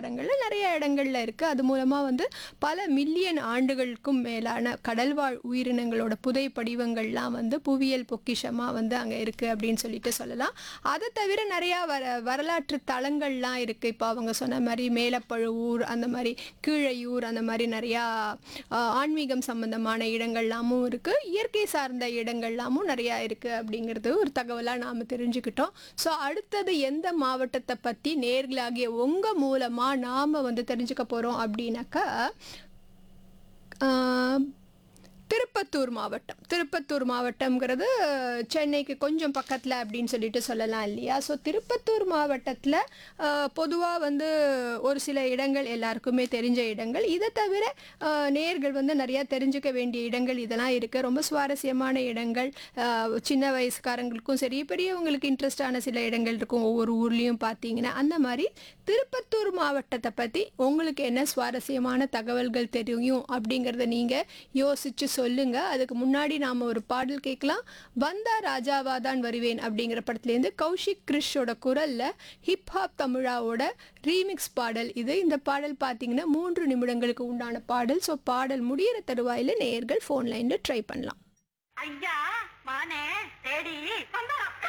வட்டாரங்களில் நிறைய இடங்கள்ல இருக்குது அது மூலமாக வந்து பல மில்லியன் ஆண்டுகளுக்கும் மேலான கடல்வாழ் உயிரினங்களோட புதை படிவங்கள்லாம் வந்து புவியியல் பொக்கிஷமாக வந்து அங்கே இருக்குது அப்படின்னு சொல்லிட்டு சொல்லலாம் அதை தவிர நிறையா வர வரலாற்று தலங்கள்லாம் இருக்குது இப்போ அவங்க சொன்ன மாதிரி மேலப்பழுவூர் அந்த மாதிரி கீழையூர் அந்த மாதிரி நிறையா ஆஹ், ஆன்மீகம் சம்பந்தமான இடங்கள்லாமும் இருக்குது இயற்கை சார்ந்த இடங்கள்லாமும் நிறையா இருக்குது அப்படிங்கிறது ஒரு தகவலாக நாம் தெரிஞ்சுக்கிட்டோம் ஸோ அடுத்தது எந்த மாவட்டத்தை பற்றி நேர்களாகிய உங்கள் மூலமாக நாம் வந்து தெரிஞ்சுக்க போகிறோம் அப்படின்னாக்கா ஆஹ், திருப்பத்தூர் மாவட்டம் திருப்பத்தூர் மாவட்டம்ங்கிறது சென்னைக்கு கொஞ்சம் பக்கத்தில் அப்படின்னு சொல்லிட்டு சொல்லலாம் இல்லையா ஸோ திருப்பத்தூர் மாவட்டத்தில் பொதுவாக வந்து ஒரு சில இடங்கள் எல்லாருக்குமே தெரிஞ்ச இடங்கள் இதை தவிர ஆஹ், நேர்கள் வந்து நிறையா தெரிஞ்சுக்க வேண்டிய இடங்கள் இதெல்லாம் இருக்குது ரொம்ப சுவாரஸ்யமான இடங்கள் ஆஹ், சின்ன வயசுக்காரங்களுக்கும் சரி பெரியவங்களுக்கு இன்ட்ரெஸ்டான சில இடங்கள் இருக்கும் ஒவ்வொரு ஊர்லேயும் பார்த்தீங்கன்னா அந்த மாதிரி திருப்பத்தூர் மாவட்டத்தை பற்றி உங்களுக்கு என்ன சுவாரஸ்யமான தகவல்கள் தெரியும் அப்படிங்கிறத நீங்கள் யோசிச்சு சொல்லுங்க அதுக்கு முன்னாடி நாம் ஒரு பாடல் கேட்கலாம் வந்தா ராஜாவா தான் வருவேன் அப்படிங்கிற படத்துலேருந்து கௌஷிக் கிரிஷோட குரலில் ஹிப்ஹாப் தமிழாவோட ரீமிக்ஸ் பாடல் இது இந்த பாடல் பார்த்தீங்கன்னா மூன்று நிமிடங்களுக்கு உண்டான பாடல் ஸோ பாடல் முடியிற தருவாயில் நேயர்கள் ஃபோன் லைனில் ட்ரை பண்ணலாம் ஐயா மானே தேடி வந்தா